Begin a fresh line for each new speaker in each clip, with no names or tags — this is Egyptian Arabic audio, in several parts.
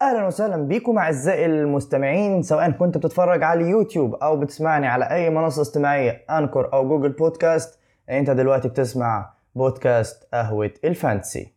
اهلا وسهلا بيكم اعزائي المستمعين سواء كنت بتتفرج على اليوتيوب او بتسمعني على اي منصه استماعيه انكور او جوجل بودكاست انت دلوقتي بتسمع بودكاست قهوه الفانتسي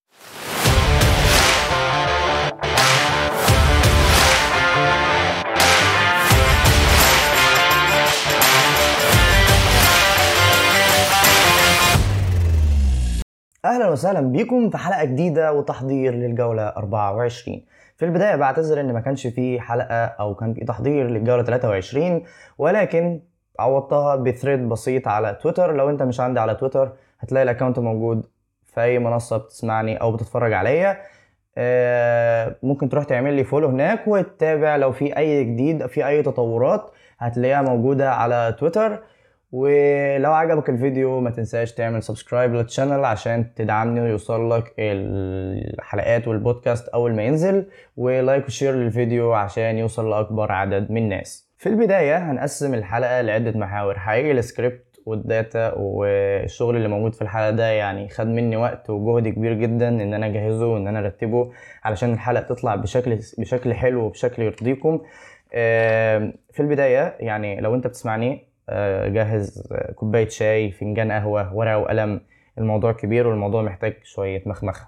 اهلا وسهلا بيكم في حلقه جديده وتحضير للجوله 24 في البدايه بعتذر ان ما كانش في حلقه او كان في تحضير للجوله 23 ولكن عوضتها بثريد بسيط على تويتر لو انت مش عندي على تويتر هتلاقي الاكونت موجود في اي منصه بتسمعني او بتتفرج عليا آه، ممكن تروح تعمل لي فولو هناك وتتابع لو في اي جديد في اي تطورات هتلاقيها موجوده على تويتر ولو عجبك الفيديو ما تنساش تعمل سبسكرايب للشانل عشان تدعمني ويوصل لك الحلقات والبودكاست اول ما ينزل ولايك وشير للفيديو عشان يوصل لاكبر عدد من الناس في البداية هنقسم الحلقة لعدة محاور حقيقي السكريبت والداتا والشغل اللي موجود في الحلقة ده يعني خد مني وقت وجهد كبير جدا ان انا اجهزه وان انا ارتبه علشان الحلقة تطلع بشكل بشكل حلو وبشكل يرضيكم في البداية يعني لو انت بتسمعني جهز كوبايه شاي فنجان قهوه ورقه وقلم الموضوع كبير والموضوع محتاج شويه مخمخه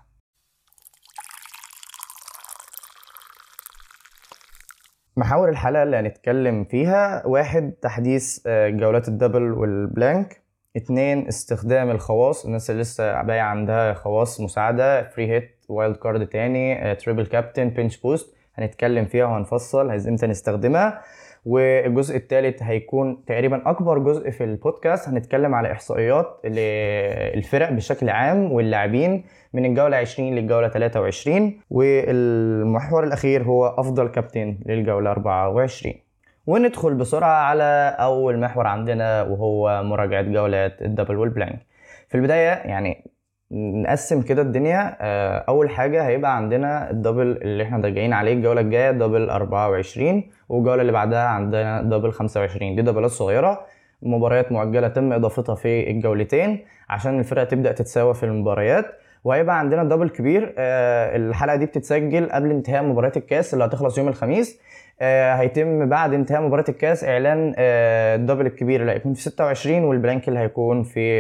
محاور الحلقه اللي هنتكلم فيها واحد تحديث جولات الدبل والبلانك اتنين استخدام الخواص الناس اللي لسه باقي عندها خواص مساعدة فري هيت وايلد كارد تاني تريبل كابتن بينش بوست هنتكلم فيها وهنفصل امتى نستخدمها والجزء الثالث هيكون تقريبا اكبر جزء في البودكاست هنتكلم على احصائيات الفرق بشكل عام واللاعبين من الجوله 20 للجوله 23 والمحور الاخير هو افضل كابتن للجوله 24 وندخل بسرعه على اول محور عندنا وهو مراجعه جولات الدبل والبلانك في البدايه يعني نقسم كده الدنيا اول حاجه هيبقى عندنا الدبل اللي احنا راجعين عليه الجوله الجايه دبل 24 والجوله اللي بعدها عندنا دبل 25 دي دبلات صغيره مباريات مؤجله تم اضافتها في الجولتين عشان الفرق تبدا تتساوى في المباريات وهيبقى عندنا دبل كبير الحلقه دي بتتسجل قبل انتهاء مباراه الكاس اللي هتخلص يوم الخميس هيتم بعد انتهاء مباراه الكاس اعلان الدبل الكبير اللي هيكون في 26 والبلانك اللي هيكون في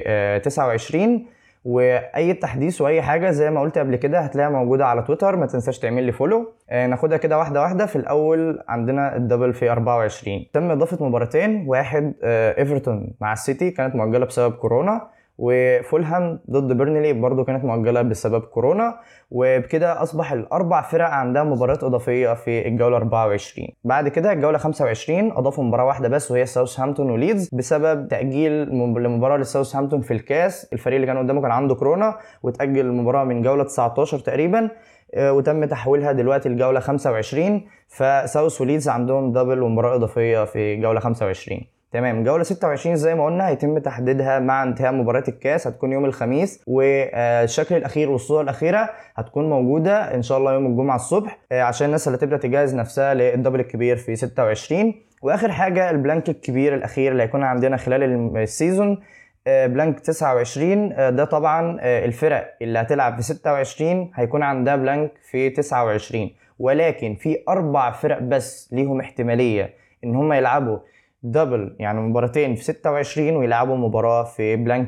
29 واي تحديث واي حاجه زي ما قلت قبل كده هتلاقيها موجوده على تويتر ما تنساش تعمل لي فولو آه ناخدها كده واحده واحده في الاول عندنا الدبل في 24 تم اضافه مباراتين واحد آه ايفرتون مع السيتي كانت مؤجله بسبب كورونا وفولهام ضد بيرنلي برضو كانت مؤجله بسبب كورونا وبكده اصبح الاربع فرق عندها مباريات اضافيه في الجوله 24 بعد كده الجوله 25 اضافوا مباراه واحده بس وهي ساوثهامبتون وليدز بسبب تاجيل المباراه لساوثهامبتون في الكاس الفريق اللي كان قدامه كان عنده كورونا وتاجل المباراه من جوله 19 تقريبا وتم تحويلها دلوقتي لجوله 25 فساوث وليدز عندهم دبل ومباراه اضافيه في جوله 25 تمام جوله 26 زي ما قلنا هيتم تحديدها مع انتهاء مباراه الكاس هتكون يوم الخميس والشكل الاخير والصوره الاخيره هتكون موجوده ان شاء الله يوم الجمعه الصبح عشان الناس اللي تبدا تجهز نفسها للدبل الكبير في 26 واخر حاجه البلانك الكبير الاخير اللي هيكون عندنا خلال السيزون بلانك 29 ده طبعا الفرق اللي هتلعب في 26 هيكون عندها بلانك في 29 ولكن في اربع فرق بس ليهم احتماليه ان هم يلعبوا دبل يعني مباراتين في 26 ويلعبوا مباراة في بلانك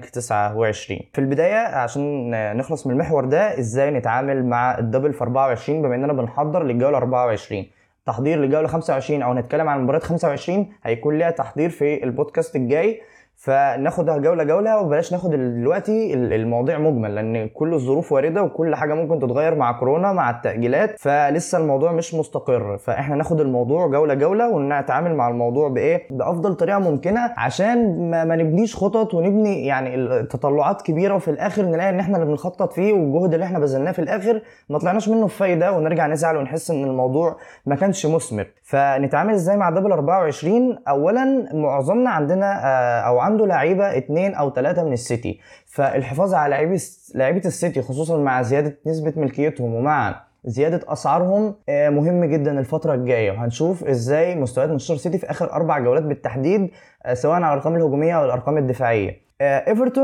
29 في البداية عشان نخلص من المحور ده ازاي نتعامل مع الدبل في 24 بما اننا بنحضر للجولة 24 تحضير للجولة 25 او نتكلم عن مباراة 25 هيكون ليها تحضير في البودكاست الجاي فناخدها جوله جوله وبلاش ناخد دلوقتي المواضيع مجمل لان كل الظروف وارده وكل حاجه ممكن تتغير مع كورونا مع التاجيلات فلسه الموضوع مش مستقر فاحنا ناخد الموضوع جوله جوله ونتعامل مع الموضوع بايه بافضل طريقه ممكنه عشان ما, ما نبنيش خطط ونبني يعني تطلعات كبيره وفي الاخر نلاقي ان احنا اللي بنخطط فيه والجهد اللي احنا بذلناه في الاخر ما طلعناش منه بفايده ونرجع نزعل ونحس ان الموضوع ما كانش مثمر فنتعامل ازاي مع دبل 24 اولا معظمنا عندنا او عنده لعيبه اثنين او ثلاثه من السيتي فالحفاظ على لعيبه لعيبه السيتي خصوصا مع زياده نسبه ملكيتهم ومع زياده اسعارهم مهم جدا الفتره الجايه وهنشوف ازاي مستويات مانشستر سيتي في اخر اربع جولات بالتحديد سواء على الارقام الهجوميه او الارقام الدفاعيه ايفرتون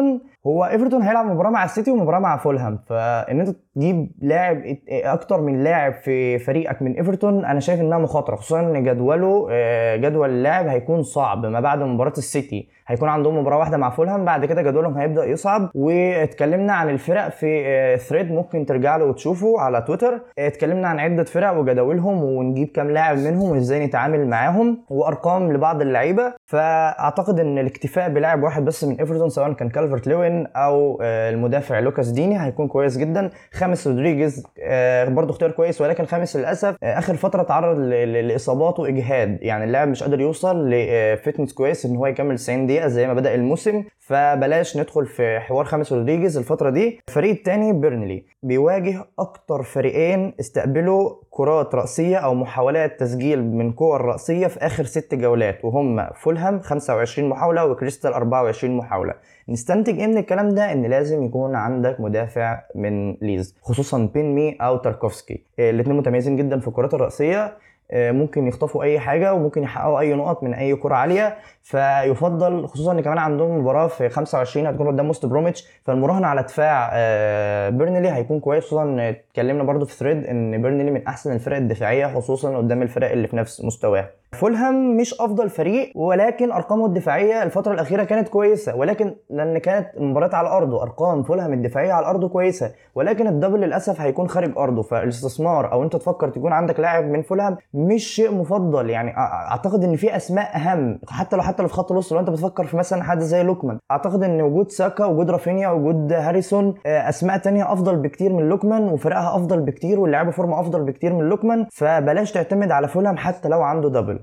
هو ايفرتون هيلعب مباراه مع السيتي ومباراه مع فولهام فان انت تجيب لاعب اكتر من لاعب في فريقك من ايفرتون انا شايف انها مخاطره خصوصا ان جدوله آه، جدول اللاعب هيكون صعب ما بعد مباراه السيتي هيكون عندهم مباراه واحده مع فولهام بعد كده جدولهم هيبدا يصعب واتكلمنا عن الفرق في ثريد آه، ممكن ترجع له وتشوفه على تويتر آه، اتكلمنا عن عده فرق وجداولهم ونجيب كام لاعب منهم وازاي نتعامل معاهم وارقام لبعض اللعيبه فاعتقد ان الاكتفاء بلاعب واحد بس من ايفرتون سواء كان كالفرت لوين او المدافع لوكاس ديني هيكون كويس جدا خامس رودريجيز آه، برضه اختيار كويس ولكن خامس للاسف آه، اخر فتره تعرض لاصابات واجهاد يعني اللاعب مش قادر يوصل لفتنس كويس ان هو يكمل 90 دقيقه زي ما بدا الموسم فبلاش ندخل في حوار خامس رودريجيز الفتره دي الفريق الثاني بيرنلي بيواجه اكتر فريقين استقبلوا كرات راسيه او محاولات تسجيل من كور راسيه في اخر ست جولات وهم فولهام 25 محاوله وكريستال 24 محاوله نستنتج ايه من الكلام ده ان لازم يكون عندك مدافع من ليز خصوصا بينمي او تاركوفسكي الاثنين متميزين جدا في الكرات الراسيه آه، ممكن يخطفوا اي حاجه وممكن يحققوا اي نقط من اي كره عاليه فيفضل خصوصا ان كمان عندهم مباراه في 25 هتكون قدام موست بروميتش فالمراهنه على دفاع آه، بيرنلي هيكون كويس خصوصا اتكلمنا برده في ثريد ان بيرنلي من احسن الفرق الدفاعيه خصوصا قدام الفرق اللي في نفس مستواه فولهام مش افضل فريق ولكن ارقامه الدفاعيه الفتره الاخيره كانت كويسه ولكن لان كانت مباراه على ارضه ارقام فولهام الدفاعيه على ارضه كويسه ولكن الدبل للاسف هيكون خارج ارضه فالاستثمار او انت تفكر تكون عندك لاعب من فولهام مش شيء مفضل يعني اعتقد ان في اسماء اهم حتى لو حتى لو في خط الوسط لو انت بتفكر في مثلا حد زي لوكمان اعتقد ان وجود ساكا وجود رافينيا وجود هاريسون آه، اسماء تانية افضل بكتير من لوكمان وفرقها افضل بكتير واللعيبه فورمه افضل بكتير من لوكمان فبلاش تعتمد على فولهام حتى لو عنده دبل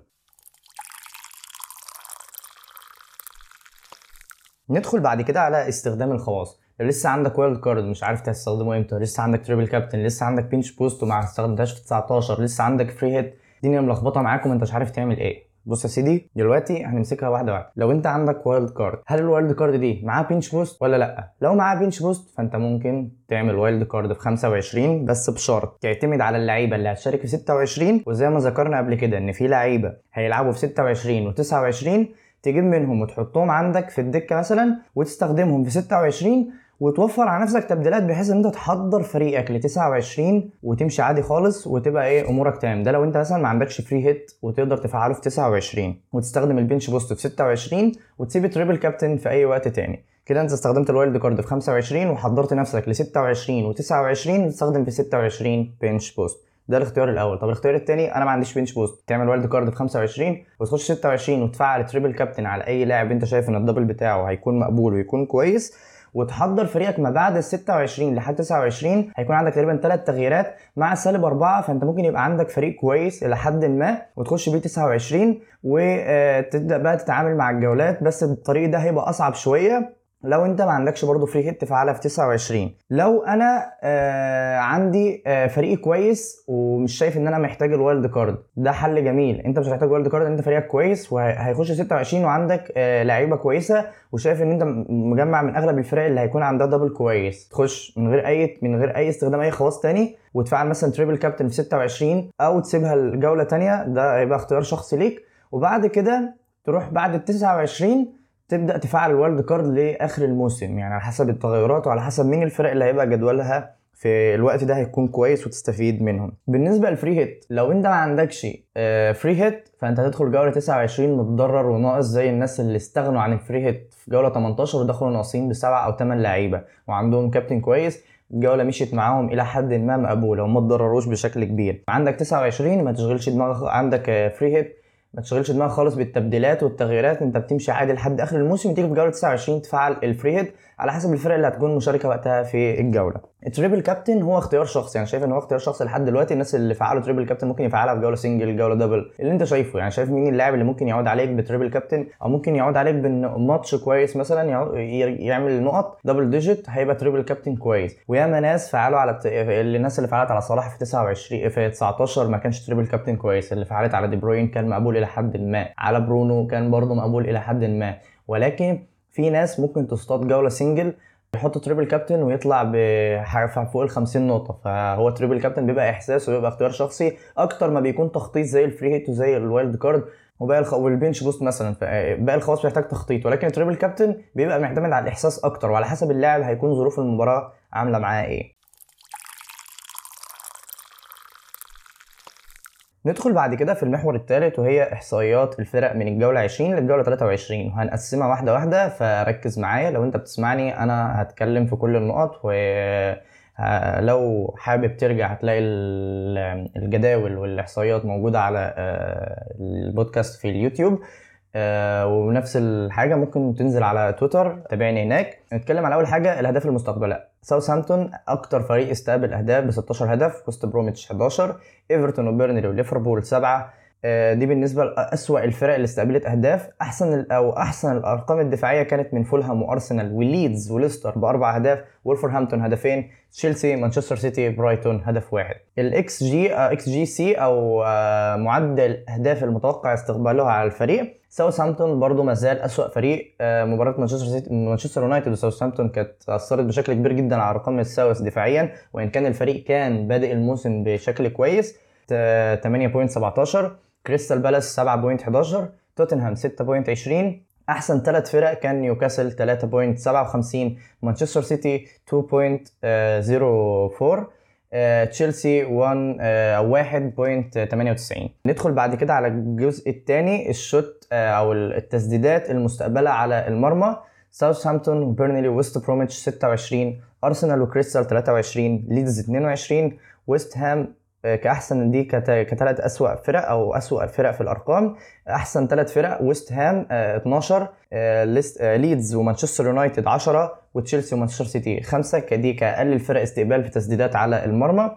ندخل بعد كده على استخدام الخواص لسه عندك وايلد كارد مش عارف تستخدمه امتى لسه عندك تريبل كابتن لسه عندك بينش بوست وما استخدمتهاش في 19 لسه عندك فري هيت الدنيا ملخبطه معاك وما انتش عارف تعمل ايه بص يا سيدي دلوقتي هنمسكها واحده واحده لو انت عندك وايلد كارد هل الوايلد كارد دي معاه بينش بوست ولا لا لو معاه بينش بوست فانت ممكن تعمل وايلد كارد في 25 بس بشرط تعتمد على اللعيبه اللي هتشارك في 26 وزي ما ذكرنا قبل كده ان في لعيبه هيلعبوا في 26 و29 تجيب منهم وتحطهم عندك في الدكه مثلا وتستخدمهم في 26 وتوفر على نفسك تبديلات بحيث ان انت تحضر فريقك ل 29 وتمشي عادي خالص وتبقى ايه امورك تمام ده لو انت مثلا ما عندكش فري هيت وتقدر تفعله في 29 وتستخدم البنش بوست في 26 وتسيب التريبل كابتن في اي وقت تاني كده انت استخدمت الوايلد كارد في 25 وحضرت نفسك ل 26 و29 وتستخدم في 26 بنش بوست ده الاختيار الاول طب الاختيار الثاني انا ما عنديش بنش بوست تعمل وايلد كارد في 25 وتخش 26 وتفعل تريبل كابتن على اي لاعب انت شايف ان الدبل بتاعه هيكون مقبول ويكون كويس وتحضر فريقك ما بعد ال 26 لحد 29 هيكون عندك تقريبا ثلاث تغييرات مع سالب اربعه فانت ممكن يبقى عندك فريق كويس الى حد ما وتخش بيه 29 وتبدا بقى تتعامل مع الجولات بس الطريق ده هيبقى اصعب شويه لو انت ما عندكش برضو فري هيت تفعلها في 29 لو انا آه عندي آه فريق كويس ومش شايف ان انا محتاج الوايلد كارد ده حل جميل انت مش هتحتاج وايلد كارد انت فريقك كويس وهيخش 26 وعندك آه لعيبه كويسه وشايف ان انت مجمع من اغلب الفرق اللي هيكون عندها دبل كويس تخش من غير اي من غير اي استخدام اي خواص تاني وتفعل مثلا تريبل كابتن في 26 او تسيبها لجوله تانية ده هيبقى اختيار شخصي ليك وبعد كده تروح بعد ال 29 تبدا تفعل الوايلد كارد لاخر الموسم يعني على حسب التغيرات وعلى حسب مين الفرق اللي هيبقى جدولها في الوقت ده هيكون كويس وتستفيد منهم بالنسبه للفري هيت لو انت ما عندكش فري آه، هيت فانت هتدخل جوله 29 متضرر وناقص زي الناس اللي استغنوا عن الفري هيت في جوله 18 ودخلوا ناقصين بسبعه او ثمان لعيبه وعندهم كابتن كويس الجوله مشيت معاهم الى حد ما مقبوله وما تضرروش بشكل كبير عندك 29 ما تشغلش دماغك عندك فري هيت ما تشغلش دماغك خالص بالتبديلات والتغييرات انت بتمشي عادي لحد اخر الموسم تيجي في جوله 29 تفعل الفري هيد على حسب الفرق اللي هتكون مشاركه وقتها في الجوله التريبل كابتن هو اختيار شخصي يعني شايف ان هو اختيار شخصي لحد دلوقتي الناس اللي فعلوا تريبل كابتن ممكن يفعلها في جوله سنجل جوله دبل اللي انت شايفه يعني شايف مين اللاعب اللي ممكن يعود عليك بتريبل كابتن او ممكن يعود عليك بماتش كويس مثلا يعمل نقط دبل ديجيت هيبقى تريبل كابتن كويس وياما ناس فعلوا على الناس اللي فعلت على صلاح في 29 في 19 ما كانش تريبل كابتن كويس اللي فعلت على دي بروين كان مقبول الى حد ما على برونو كان برضه مقبول الى حد ما ولكن في ناس ممكن تصطاد جوله سنجل يحط تريبل كابتن ويطلع بحاجه فوق ال 50 نقطه فهو تريبل كابتن بيبقى احساس وبيبقى اختيار شخصي اكتر ما بيكون تخطيط زي الفري هيت وزي الوايلد كارد وباقي الخ... والبنش بوست مثلا باقي الخواص بيحتاج تخطيط ولكن التريبل كابتن بيبقى معتمد على الاحساس اكتر وعلى حسب اللاعب هيكون ظروف المباراه عامله معاه ايه ندخل بعد كده في المحور الثالث وهي احصائيات الفرق من الجوله 20 للجوله 23 وهنقسمها واحده واحده فركز معايا لو انت بتسمعني انا هتكلم في كل النقط و لو حابب ترجع هتلاقي الجداول والاحصائيات موجوده على آه، البودكاست في اليوتيوب آه ونفس الحاجه ممكن تنزل على تويتر تابعني هناك نتكلم على اول حاجه الاهداف المستقبليه ساوثهامبتون اكتر فريق استقبل اهداف ب 16 هدف وست بروميتش 11 ايفرتون وبيرنلي وليفربول 7 آه دي بالنسبه لاسوأ الفرق اللي استقبلت اهداف احسن او احسن الارقام الدفاعيه كانت من فولهام وارسنال وليدز وليستر باربع اهداف وولفرهامبتون هدفين تشيلسي مانشستر سيتي برايتون هدف واحد الاكس جي اكس جي سي او آه معدل الاهداف المتوقع استقبالها على الفريق ساوثهامبتون برضو ما زال اسوء فريق آه، مباراه مانشستر سيتي مانشستر يونايتد وساوثهامبتون كانت اثرت بشكل كبير جدا على ارقام الساوث دفاعيا وان كان الفريق كان بادئ الموسم بشكل كويس 8.17 كريستال بالاس 7.11 توتنهام 6.20 احسن ثلاث فرق كان نيوكاسل 3.57 مانشستر سيتي 2.04 آه، تشيلسي 1 1.98 ندخل بعد كده على الجزء الثاني الشوت آه، او التسديدات المستقبله على المرمى ساوثهامبتون وبيرنلي ويست بروميتش 26 ارسنال وكريستال 23 ليدز 22 ويست هام آه، كاحسن دي كثلاث اسوأ فرق او اسوأ فرق في الارقام احسن ثلاث فرق ويست هام 12 ليدز ومانشستر يونايتد 10 وتشيلسي ومانشستر سيتي 5 كدي كاقل الفرق استقبال في تسديدات على المرمى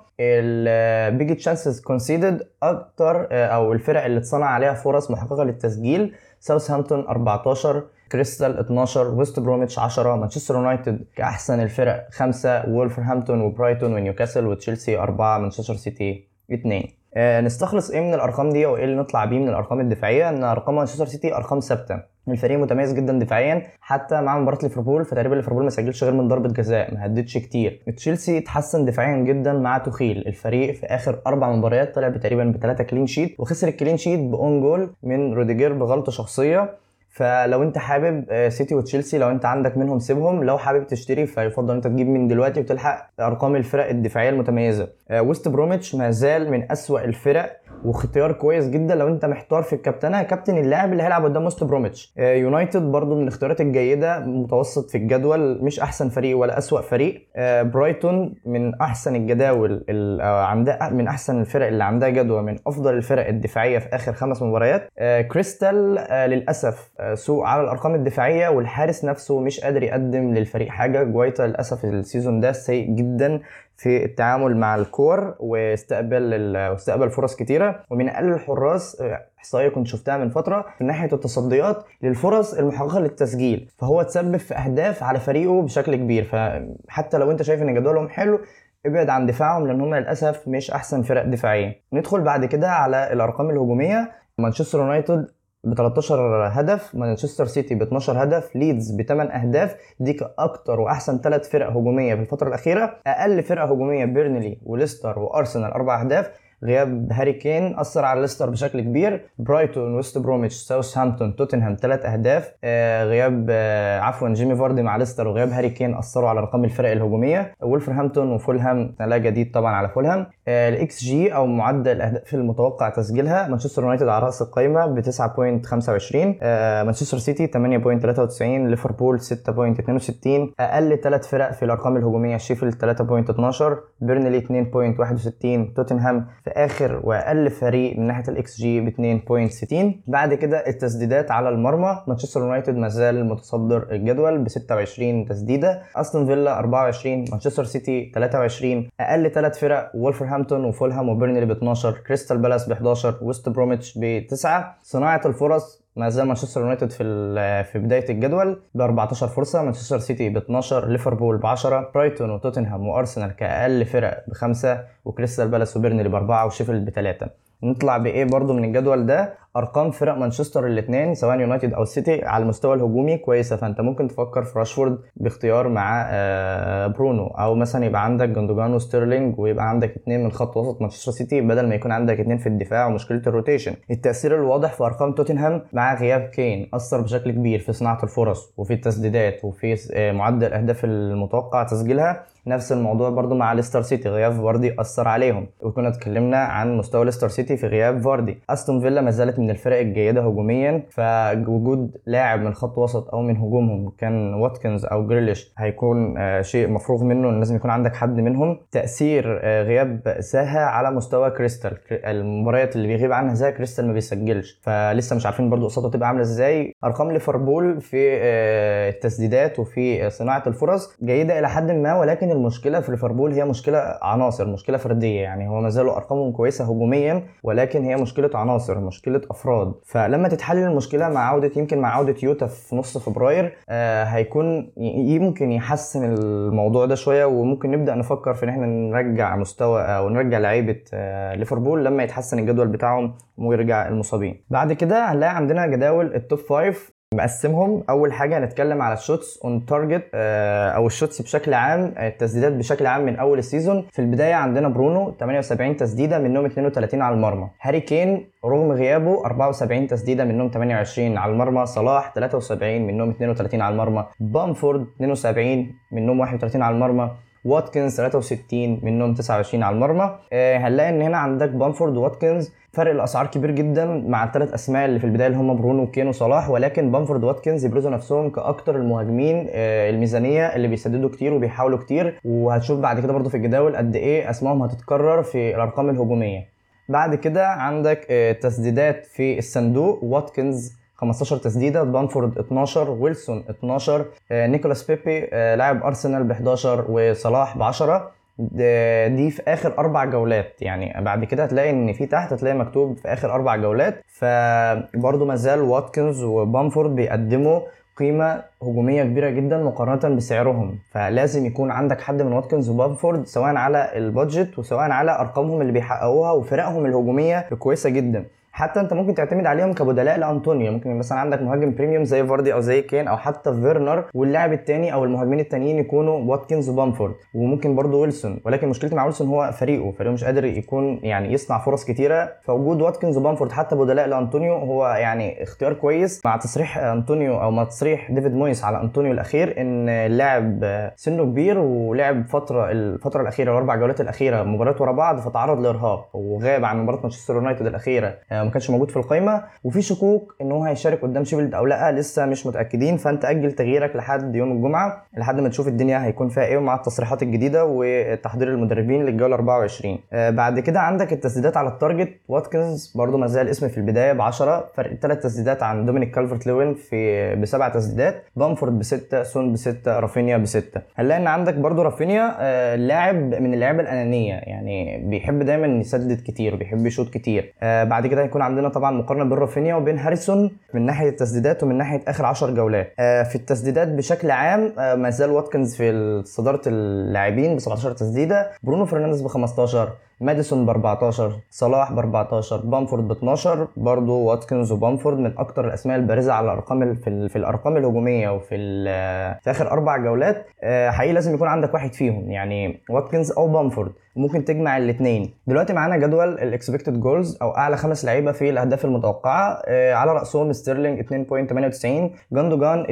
البيج تشانسز كونسيدد اكتر آه، او الفرق اللي اتصنع عليها فرص محققه للتسجيل ساوثهامبتون 14 كريستال 12 ويست بروميتش 10 مانشستر يونايتد كاحسن الفرق 5 وولفرهامبتون وبرايتون ونيوكاسل وتشيلسي 4 مانشستر سيتي 2 آه نستخلص ايه من الارقام دي وايه اللي نطلع بيه من الارقام الدفاعيه ان ارقام مانشستر سيتي ارقام ثابته الفريق متميز جدا دفاعيا حتى مع مباراه ليفربول فتقريبا ليفربول ما سجلش غير من ضربه جزاء ما هددش كتير تشيلسي اتحسن دفاعيا جدا مع توخيل الفريق في اخر اربع مباريات طلع تقريبا بثلاثه كلين شيت وخسر الكلين شيت باون جول من روديجير بغلطه شخصيه فلو انت حابب آه، سيتي وتشيلسي لو انت عندك منهم سيبهم لو حابب تشتري فيفضل انت تجيب من دلوقتي وتلحق ارقام الفرق الدفاعيه المتميزه آه، ويست بروميتش ما زال من اسوا الفرق واختيار كويس جدا لو انت محتار في الكابتنه كابتن اللاعب اللي هيلعب قدام وست بروميتش آه، يونايتد برضو من الاختيارات الجيده متوسط في الجدول مش احسن فريق ولا اسوا فريق برايتون من احسن الجداول عندها من احسن الفرق اللي عندها جدول من افضل الفرق الدفاعيه في اخر خمس مباريات كريستال للاسف سوء على الارقام الدفاعيه والحارس نفسه مش قادر يقدم للفريق حاجه جوايتا للاسف السيزون ده سيء جدا في التعامل مع الكور واستقبل واستقبل فرص كتيره ومن اقل الحراس احصائيه كنت شفتها من فتره من ناحيه التصديات للفرص المحققه للتسجيل فهو تسبب في اهداف على فريقه بشكل كبير فحتى لو انت شايف ان جدولهم حلو ابعد عن دفاعهم لان هم للاسف مش احسن فرق دفاعيه ندخل بعد كده على الارقام الهجوميه مانشستر يونايتد ب 13 هدف مانشستر سيتي ب 12 هدف ليدز ب 8 اهداف دي اكتر واحسن ثلاث فرق هجوميه في الفتره الاخيره اقل فرقه هجوميه بيرنلي وليستر وارسنال اربع اهداف غياب هاري كين اثر على ليستر بشكل كبير برايتون ويست بروميتش ساوثهامبتون توتنهام ثلاث اهداف آه غياب آه عفوا جيمي فاردي مع ليستر وغياب هاري كين اثروا على ارقام الفرق الهجوميه ولفرهامبتون وفولهام لا جديد طبعا على فولهام آه الاكس جي او معدل الاهداف المتوقع تسجيلها مانشستر يونايتد على راس القائمه ب 9.25 آه مانشستر سيتي 8.93 ليفربول 6.62 اقل ثلاث فرق في الارقام الهجوميه شيفيلد 3.12 بيرنلي 2.61 توتنهام في اخر واقل فريق من ناحيه الاكس جي ب 2.60 بعد كده التسديدات على المرمى مانشستر يونايتد ما زال متصدر الجدول ب 26 تسديده استون فيلا 24 مانشستر سيتي 23 اقل ثلاث فرق وولفرهامبتون وفولهام وبيرنلي ب 12 كريستال بالاس ب 11 ويست بروميتش ب 9 صناعه الفرص ما زال مانشستر يونايتد في في بدايه الجدول ب 14 فرصه مانشستر سيتي ب 12 ليفربول ب 10 برايتون وتوتنهام وارسنال كاقل فرق بخمسه وكريستال بالاس وبيرنلي باربعه وشيفيلد بثلاثه نطلع بايه برضو من الجدول ده ارقام فرق مانشستر الاثنين سواء يونايتد او سيتي على المستوى الهجومي كويسه فانت ممكن تفكر في راشفورد باختيار مع آه، برونو او مثلا يبقى عندك جندوجان وستيرلينج ويبقى عندك اثنين من خط وسط مانشستر سيتي بدل ما يكون عندك اثنين في الدفاع ومشكله الروتيشن التاثير الواضح في ارقام توتنهام مع غياب كين اثر بشكل كبير في صناعه الفرص وفي التسديدات وفي آه، معدل الاهداف المتوقع تسجيلها نفس الموضوع برضو مع ليستر سيتي غياب فاردي اثر عليهم وكنا اتكلمنا عن مستوى ليستر سيتي في غياب فاردي استون فيلا ما زالت من الفرق الجيده هجوميا فوجود لاعب من خط وسط او من هجومهم كان واتكنز او جريليش هيكون آه، شيء مفروغ منه ان لازم يكون عندك حد منهم تاثير آه، غياب ساها على مستوى كريستال المباريات اللي بيغيب عنها زي كريستال ما بيسجلش فلسه مش عارفين برضو قصته تبقى عامله ازاي ارقام ليفربول في آه، التسديدات وفي صناعه الفرص جيده الى حد ما ولكن المشكله في ليفربول هي مشكله عناصر مشكله فرديه يعني هو ما زالوا ارقامهم كويسه هجوميا ولكن هي مشكله عناصر مشكله افراد فلما تتحل المشكله مع عوده يمكن مع عوده يوتا في نص فبراير آه هيكون يمكن يحسن الموضوع ده شويه وممكن نبدا نفكر في ان احنا نرجع مستوى او نرجع لعيبه آه ليفربول لما يتحسن الجدول بتاعهم ويرجع المصابين بعد كده هنلاقي عندنا جداول التوب فايف مقسمهم اول حاجه هنتكلم على الشوتس اون تارجت او الشوتس بشكل عام التسديدات بشكل عام من اول السيزون في البدايه عندنا برونو 78 تسديده منهم 32 على المرمى هاري كين رغم غيابه 74 تسديده منهم 28 على المرمى صلاح 73 منهم 32 على المرمى بامفورد 72 منهم 31 على المرمى واتكنز 63 منهم 29 على المرمى آه هنلاقي ان هنا عندك بامفورد واتكنز فرق الاسعار كبير جدا مع الثلاث اسماء اللي في البدايه اللي هم برونو وكين وصلاح ولكن بامفورد واتكنز يبرزوا نفسهم كاكتر المهاجمين آه الميزانيه اللي بيسددوا كتير وبيحاولوا كتير وهتشوف بعد كده برضو في الجداول قد ايه اسمائهم هتتكرر في الارقام الهجوميه بعد كده عندك آه تسديدات في الصندوق واتكنز 15 تسديده بامفورد 12 ويلسون 12 آه نيكولاس بيبي آه لاعب ارسنال ب 11 وصلاح ب 10 دي في اخر اربع جولات يعني بعد كده هتلاقي ان في تحت هتلاقي مكتوب في اخر اربع جولات فبرضه ما زال واتكنز وبامفورد بيقدموا قيمة هجومية كبيرة جدا مقارنة بسعرهم فلازم يكون عندك حد من واتكنز وبامفورد سواء على البادجت وسواء على ارقامهم اللي بيحققوها وفرقهم الهجومية كويسة جدا حتى انت ممكن تعتمد عليهم كبدلاء لانطونيو ممكن مثلا عندك مهاجم بريميوم زي فاردي او زي كين او حتى فيرنر واللاعب الثاني او المهاجمين التانيين يكونوا واتكنز وبامفورد وممكن برضه ويلسون ولكن مشكلتي مع ويلسون هو فريقه فريقه مش قادر يكون يعني يصنع فرص كتيره فوجود واتكنز وبامفورد حتى بدلاء لانطونيو هو يعني اختيار كويس مع تصريح انطونيو او مع تصريح ديفيد مويس على انطونيو الاخير ان اللاعب سنه كبير ولعب فتره الفتره الاخيره الاربع جولات الاخيره مباريات ورا بعض فتعرض لارهاق وغاب عن مباراه مانشستر يونايتد الاخيره ما كانش موجود في القائمه القايمه وفي شكوك ان هو هيشارك قدام شيفيلد او لا لسه مش متاكدين فانت اجل تغييرك لحد يوم الجمعه لحد ما تشوف الدنيا هيكون فيها ايه ومع التصريحات الجديده وتحضير المدربين للجوله 24 آه بعد كده عندك التسديدات على التارجت واتكنز برده ما زال اسم في البدايه ب 10 فرق ثلاث تسديدات عن دومينيك كالفرت لوين في بسبع تسديدات بامفورد بسته سون بسته رافينيا بسته هنلاقي ان عندك برده رافينيا آه لاعب من اللعيبه الانانيه يعني بيحب دايما يسدد كتير وبيحب يشوط كتير آه بعد كده هيكون عندنا طبعا مقارنه بين رافينيا وبين هاريسون من ناحيه التسديدات ومن ناحيه اخر 10 جولات آه في التسديدات بشكل عام آه ما زال واتكنز في صداره اللاعبين ب 17 تسديده برونو فرنانديز ب 15 ماديسون ب 14 صلاح ب 14 بامفورد ب 12 برضه واتكنز وبامفورد من اكتر الاسماء البارزه على الارقام في, في الارقام الهجوميه وفي في اخر اربع جولات حقيقي لازم يكون عندك واحد فيهم يعني واتكنز او بامفورد ممكن تجمع الاثنين دلوقتي معانا جدول الاكسبكتد جولز او اعلى خمس لعيبه في الاهداف المتوقعه على راسهم ستيرلينج 2.98 جاندوجان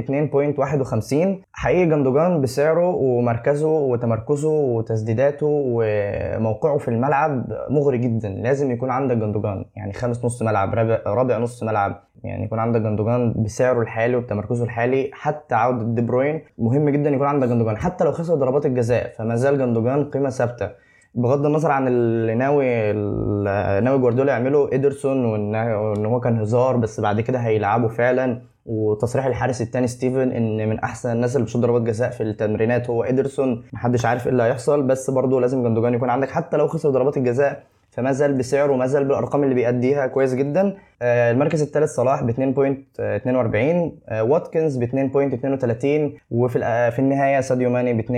2.51 حقيقي جاندوجان بسعره ومركزه وتمركزه وتسديداته وموقعه في الملعب مغري جدا لازم يكون عندك جندوجان يعني خامس نص ملعب رابع, رابع نص ملعب يعني يكون عندك جندوجان بسعره الحالي وبتمركزه الحالي حتى عوده دي بروين مهم جدا يكون عندك جندوجان حتى لو خسر ضربات الجزاء فما زال جندوجان قيمه ثابته بغض النظر عن اللي ناوي ناوي جوارديولا يعمله ادرسون وان هو كان هزار بس بعد كده هيلعبه فعلا وتصريح الحارس الثاني ستيفن ان من احسن الناس اللي بتشوط ضربات جزاء في التمرينات هو ادرسون محدش عارف ايه اللي هيحصل بس برضه لازم جندوجان يكون عندك حتى لو خسر ضربات الجزاء فما زال بسعره وما زال بالارقام اللي بيأديها كويس جدا آه، المركز الثالث صلاح ب 2.42 آه، واتكنز ب 2.32 وفي في النهايه ساديو ماني ب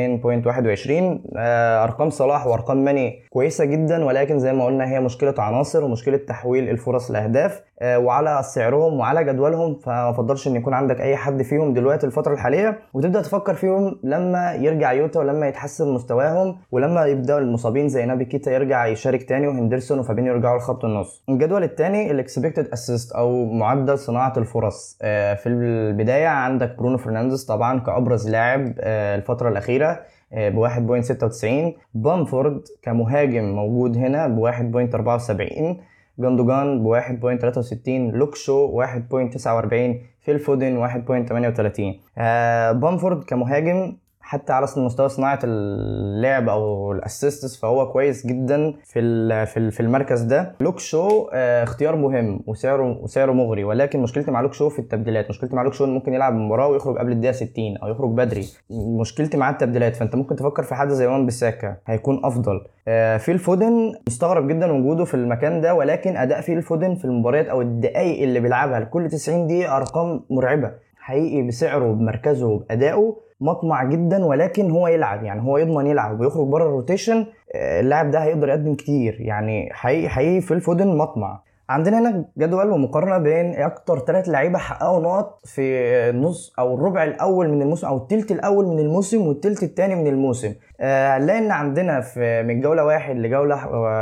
2.21 ارقام صلاح وارقام ماني كويسه جدا ولكن زي ما قلنا هي مشكله عناصر ومشكله تحويل الفرص لاهداف وعلى سعرهم وعلى جدولهم فما افضلش ان يكون عندك اي حد فيهم دلوقتي الفتره الحاليه وتبدا تفكر فيهم لما يرجع يوتا ولما يتحسن مستواهم ولما يبداوا المصابين زي نابي كيتا يرجع يشارك تاني وهندرسون وفابينيو يرجعوا لخط النص الجدول الثاني الاكسبكتد اسيست او معدل صناعه الفرص آه، في البدايه عندك برونو فرنانديز طبعا كابرز لاعب آه، الفتره الاخيره آه، ب 1.96 بامفورد كمهاجم موجود هنا ب 1.74 جندوجان ب 1.63 لوكشو 1.49 فيل فودن 1.38 بامفورد كمهاجم حتى على مستوى صناعه اللعب او الاسيستس فهو كويس جدا في في المركز ده لوك شو آه، اختيار مهم وسعره وسعره مغري ولكن مشكلتي مع لوك شو في التبديلات مشكلتي مع لوك شو ممكن يلعب مباراه ويخرج قبل الدقيقه 60 او يخرج بدري مشكلتي مع التبديلات فانت ممكن تفكر في حد زي وان بيساكا هيكون افضل آه، فيل فودن مستغرب جدا وجوده في المكان ده ولكن اداء فيل فودن في المباريات او الدقائق اللي بيلعبها لكل 90 دقيقه ارقام مرعبه حقيقي بسعره بمركزه وبادائه مطمع جدا ولكن هو يلعب يعني هو يضمن يلعب ويخرج بره الروتيشن آه، اللاعب ده هيقدر يقدم كتير يعني حقيقي حقيقي في الفودن مطمع عندنا هنا جدول ومقارنه بين اكتر ثلاث لعيبه حققوا نقط في النص او الربع الاول من الموسم او الثلث الاول من الموسم والثلث الثاني من الموسم هنلاقي آه ان عندنا في من جوله واحد لجوله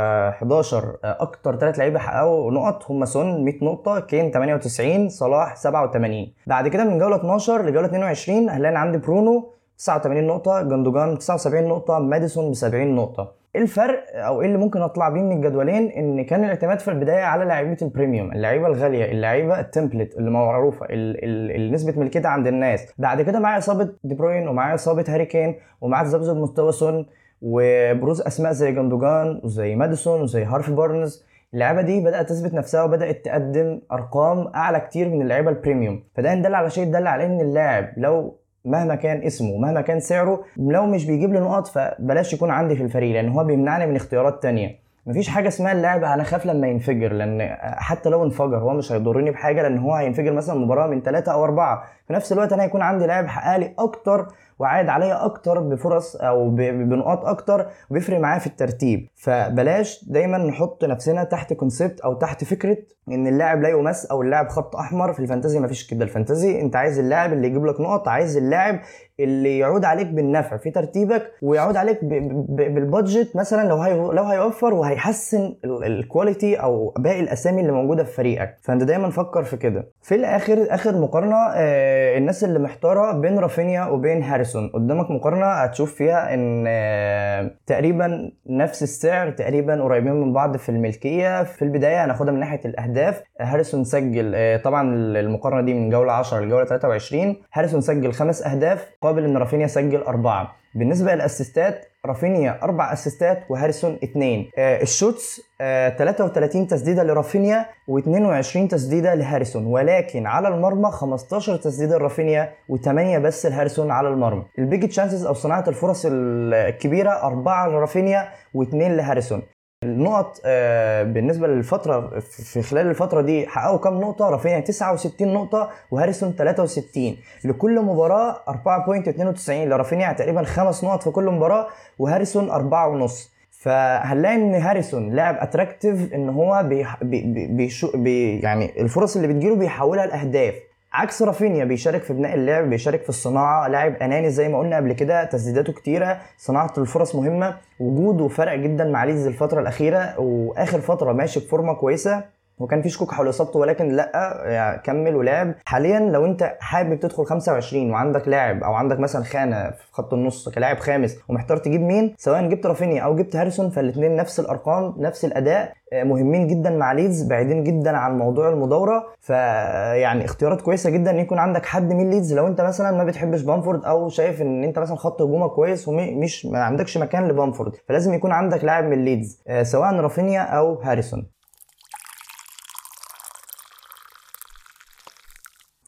11 آه، اكتر ثلاث لعيبه حققوا نقط هم سون 100 نقطه كين 98 صلاح 87 بعد كده من جوله 12 لجوله 22 هنلاقي عندي برونو 89 نقطه جندوجان 79 نقطه ماديسون ب 70 نقطه ايه الفرق او ايه اللي ممكن اطلع بيه من الجدولين ان كان الاعتماد في البدايه على لعيبه البريميوم اللعيبه الغاليه اللعيبه التمبلت اللي معروفه اللي نسبه ملكيتها عند الناس بعد كده معايا اصابه دي بروين ومعايا اصابه هاري كين ومعايا تذبذب مستوى سون وبروز اسماء زي جندوجان وزي ماديسون وزي هارفي بارنز اللعيبه دي بدات تثبت نفسها وبدات تقدم ارقام اعلى كتير من اللعيبه البريميوم فده يدل على شيء يدل على ان اللاعب لو مهما كان اسمه مهما كان سعره لو مش بيجيب لي نقط فبلاش يكون عندي في الفريق لان هو بيمنعني من اختيارات تانية مفيش حاجه اسمها اللاعب انا خاف لما ينفجر لان حتى لو انفجر هو مش هيضرني بحاجه لان هو هينفجر مثلا مباراه من ثلاثه او اربعه في نفس الوقت انا هيكون عندي لاعب حقق لي اكتر وعاد عليا اكتر بفرص او بنقاط اكتر وبيفرق معايا في الترتيب فبلاش دايما نحط نفسنا تحت كونسيبت او تحت فكره ان اللاعب لا يمس او اللاعب خط احمر في الفانتازي مفيش كده الفانتازي انت عايز اللاعب اللي يجيب لك نقط عايز اللاعب اللي يعود عليك بالنفع في ترتيبك ويعود عليك بالبادجت مثلا لو هي لو هيوفر وهيحسن الكواليتي او باقي الاسامي اللي موجوده في فريقك فانت دايما فكر في كده في الاخر اخر مقارنه آه الناس اللي محتاره بين رافينيا وبين هاريسون قدامك مقارنه هتشوف فيها ان آه تقريبا نفس السعر تقريبا قريبين من بعض في الملكيه في البدايه هناخدها من ناحيه الاهداف هاريسون سجل آه طبعا المقارنه دي من جوله 10 لجوله 23 هاريسون سجل خمس اهداف مقابل ان رافينيا سجل اربعه بالنسبه للاسيستات رافينيا اربع اسيستات وهاريسون اثنين آه الشوتس آه 33 تسديده لرافينيا و22 تسديده لهاريسون ولكن على المرمى 15 تسديده لرافينيا و8 بس لهاريسون على المرمى البيج تشانسز او صناعه الفرص الكبيره اربعه لرافينيا واثنين لهاريسون النقط آه، بالنسبه للفتره في خلال الفتره دي حققوا كام نقطه رافينيا 69 نقطه وهاريسون 63 لكل مباراه 4.92 لرافينيا تقريبا خمس نقط في كل مباراه وهاريسون 4.5 فهنلاقي ان هاريسون لاعب اتراكتيف ان هو بي بي بي بي يعني الفرص اللي بتجيله بيحولها لاهداف عكس رافينيا بيشارك في بناء اللعب بيشارك في الصناعه لاعب اناني زي ما قلنا قبل كده تسديداته كتيره صناعه الفرص مهمه وجوده فرق جدا مع ليدز الفتره الاخيره واخر فتره ماشي بفورمه كويسه وكان في شكوك حول اصابته ولكن لا يعني كمل ولعب حاليا لو انت حابب تدخل 25 وعندك لاعب او عندك مثلا خانه في خط النص كلاعب خامس ومحتار تجيب مين سواء جبت رافينيا او جبت هاريسون فالاثنين نفس الارقام نفس الاداء آه، مهمين جدا مع ليدز بعيدين جدا عن موضوع المدوره فيعني اختيارات كويسه جدا ان يكون عندك حد من ليدز لو انت مثلا ما بتحبش بامفورد او شايف ان انت مثلا خط هجومك كويس ومش ما عندكش مكان لبامفورد فلازم يكون عندك لاعب من ليدز آه، سواء رافينيا او هاريسون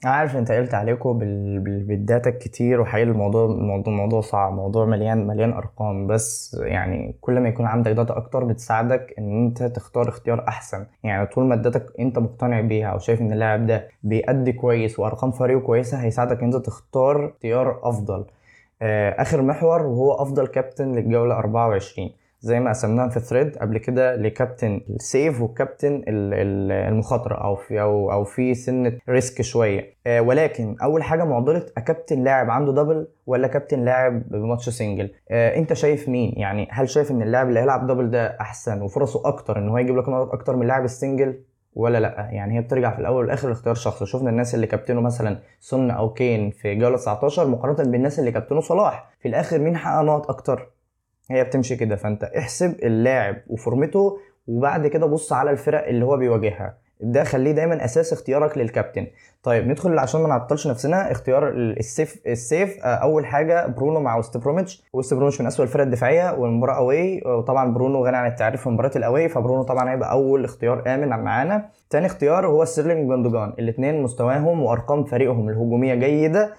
عارف انت قلت عليكم بال... بال... بالداتا كتير وحقيقي الموضوع الموضوع الموضوع صعب موضوع مليان مليان ارقام بس يعني كل ما يكون عندك داتا اكتر بتساعدك ان انت تختار اختيار احسن يعني طول ما الداتا انت مقتنع بيها او شايف ان اللاعب ده بيأدي كويس وارقام فريقه كويسه هيساعدك ان انت تختار اختيار افضل آه، اخر محور وهو افضل كابتن للجوله 24 زي ما قسمناهم في الثريد قبل كده لكابتن السيف وكابتن المخاطره او في او او في سنه ريسك شويه آه ولكن اول حاجه معضله كابتن لاعب عنده دبل ولا كابتن لاعب بماتش سنجل آه انت شايف مين يعني هل شايف ان اللاعب اللي هيلعب دبل ده احسن وفرصه اكتر ان هو يجيب لك نقط اكتر من اللاعب السنجل ولا لا يعني هي بترجع في الاول والاخر لاختيار شخصي شفنا الناس اللي كابتنوا مثلا سن او كين في جوله 19 مقارنه بالناس اللي كابتنوا صلاح في الاخر مين حقق نقط اكتر هي بتمشي كده فانت احسب اللاعب وفورمته وبعد كده بص على الفرق اللي هو بيواجهها ده خليه دايما اساس اختيارك للكابتن طيب ندخل عشان ما نعطلش نفسنا اختيار السيف السيف آه، اول حاجه برونو مع وست بروميتش وست بروميتش من اسوء الفرق الدفاعيه والمباراه اواي وطبعا برونو غني عن التعريف في مباراه الاواي فبرونو طبعا هيبقى اول اختيار امن معانا تاني اختيار هو ستيرلينج وجندوجان الاثنين مستواهم وارقام فريقهم الهجوميه جيده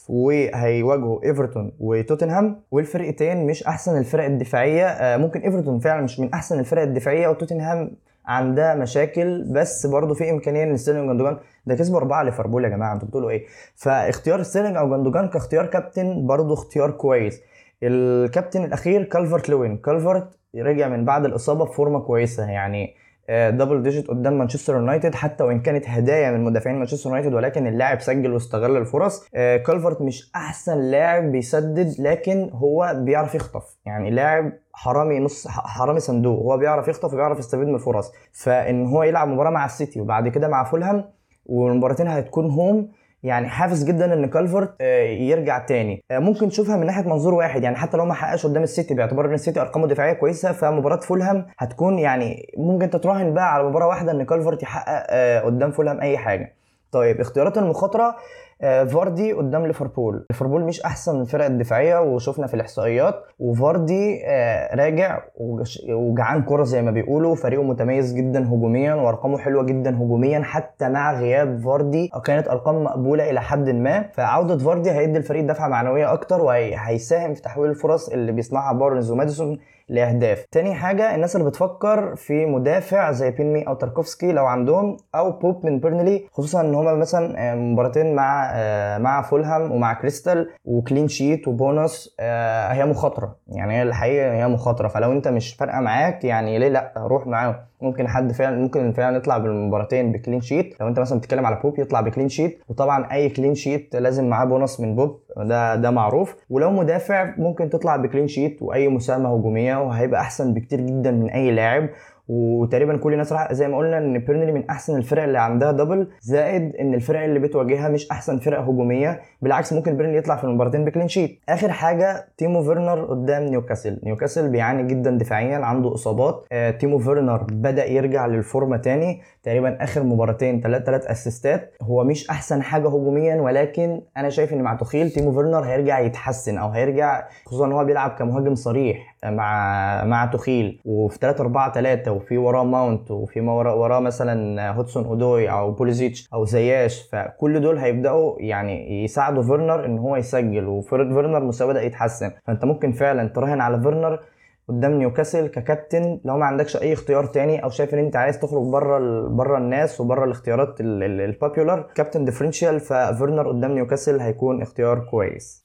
وهيواجهوا ايفرتون وتوتنهام والفرقتين مش احسن الفرق الدفاعيه آه، ممكن ايفرتون فعلا مش من احسن الفرق الدفاعيه وتوتنهام عندها مشاكل بس برضه في امكانيه ان ستيرلينج وجندوجان ده كسبوا اربعه ليفربول يا جماعه انتوا بتقولوا ايه فاختيار ستيرلينج او جندوجان كاختيار كابتن برضه اختيار كويس الكابتن الاخير كالفرت لوين كالفرت رجع من بعد الاصابه بفورمه كويسه يعني دبل ديجيت قدام مانشستر يونايتد حتى وان كانت هدايا من مدافعين مانشستر يونايتد ولكن اللاعب سجل واستغل الفرص آه، كالفرت مش احسن لاعب بيسدد لكن هو بيعرف يخطف يعني لاعب حرامي نص حرامي صندوق هو بيعرف يخطف وبيعرف يستفيد من الفرص فان هو يلعب مباراه مع السيتي وبعد كده مع فولهام والمباراتين هتكون هوم يعني حافز جدا ان كالفرت آه، يرجع تاني آه، ممكن تشوفها من ناحيه منظور واحد يعني حتى لو ما حققش قدام السيتي باعتبار ان السيتي ارقامه دفاعيه كويسه فمباراه فولهام هتكون يعني ممكن تتراهن بقى على مباراه واحده ان كالفرت يحقق آه، قدام فولهام اي حاجه طيب اختيارات المخاطره آه، فاردي قدام ليفربول ليفربول مش احسن الفرق الدفاعيه وشفنا في الاحصائيات وفاردي آه، راجع وجعان كره زي ما بيقولوا فريقه متميز جدا هجوميا وارقامه حلوه جدا هجوميا حتى مع غياب فاردي كانت ارقام مقبوله الى حد ما فعوده فاردي هيدي الفريق دفعه معنويه اكتر وهيساهم في تحويل الفرص اللي بيصنعها بارنز وماديسون لاهداف تاني حاجه الناس اللي بتفكر في مدافع زي بينمي او تاركوفسكي لو عندهم او بوب من بيرنلي خصوصا ان هما مثلا آه، مباراتين مع آه، مع فولهام ومع كريستال وكلين شيت وبونص آه، هي مخاطره يعني هي الحقيقه هي مخاطره فلو انت مش فارقه معاك يعني ليه لا روح معاهم ممكن حد فعلا ممكن فعلا يطلع بالمباراتين بكلين شيت لو انت مثلا بتتكلم على بوب يطلع بكلين شيت وطبعا اي كلين شيت لازم معاه بونص من بوب ده ده معروف ولو مدافع ممكن تطلع بكلين شيت واي مساهمه هجوميه وهيبقى احسن بكتير جدا من اي لاعب وتقريبا كل الناس راح زي ما قلنا ان بيرنلي من احسن الفرق اللي عندها دبل زائد ان الفرق اللي بتواجهها مش احسن فرق هجوميه بالعكس ممكن بيرنلي يطلع في المباراتين بكلين شيت اخر حاجه تيمو فيرنر قدام نيوكاسل نيوكاسل بيعاني جدا دفاعيا عنده اصابات آه تيمو فيرنر بدا يرجع للفورمه تاني تقريبا اخر مباراتين ثلاث ثلاث اسيستات هو مش احسن حاجه هجوميا ولكن انا شايف ان مع تخيل تيمو فيرنر هيرجع يتحسن او هيرجع خصوصا ان هو بيلعب كمهاجم صريح مع مع تخيل وفي 3 4 3 وفي وراه ماونت وفي وراه وراه مثلا هودسون اودوي او بوليزيتش او زياش فكل دول هيبداوا يعني يساعدوا فيرنر ان هو يسجل وفيرنر مستواه بدا يتحسن فانت ممكن فعلا تراهن على فيرنر قدام نيوكاسل ككابتن لو ما عندكش اي اختيار تاني او شايف ان انت عايز تخرج بره بره الناس وبره الاختيارات البوبيولار كابتن ديفرنشال ففيرنر قدام نيوكاسل هيكون اختيار كويس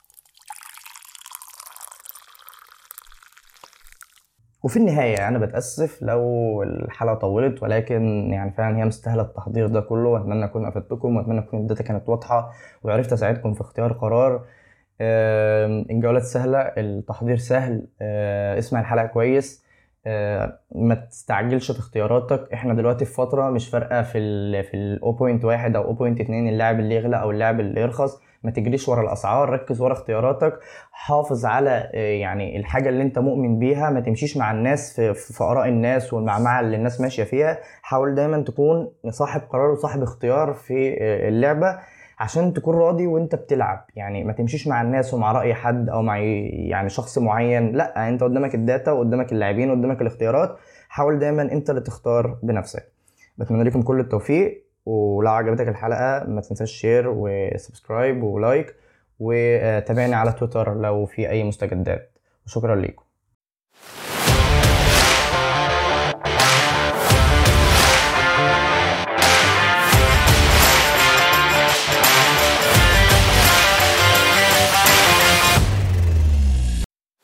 وفي النهاية أنا بتأسف لو الحلقة طولت ولكن يعني فعلا هي مستاهلة التحضير ده كله وأتمنى أكون أفدتكم وأتمنى تكون الداتا كانت واضحة وعرفت أساعدكم في اختيار قرار الجولات سهلة التحضير سهل اسمع الحلقة كويس ما تستعجلش في اختياراتك احنا دلوقتي في فترة مش فارقة في ال في ال 0.1 او 0.2 اللاعب اللي يغلى او اللاعب اللي يرخص ما تجريش ورا الاسعار ركز ورا اختياراتك حافظ على آه، يعني الحاجه اللي انت مؤمن بيها ما تمشيش مع الناس في, في اراء الناس والمعمعه اللي الناس ماشيه فيها حاول دايما تكون صاحب قرار وصاحب اختيار في آه، اللعبه عشان تكون راضي وانت بتلعب يعني ما تمشيش مع الناس ومع راي حد او مع يعني شخص معين لا انت قدامك الداتا وقدامك اللاعبين وقدامك الاختيارات حاول دايما انت اللي تختار بنفسك بتمنى لكم كل التوفيق ولو عجبتك الحلقة ما تنساش شير وسبسكرايب ولايك وتابعني على تويتر لو في أي مستجدات وشكرا ليكم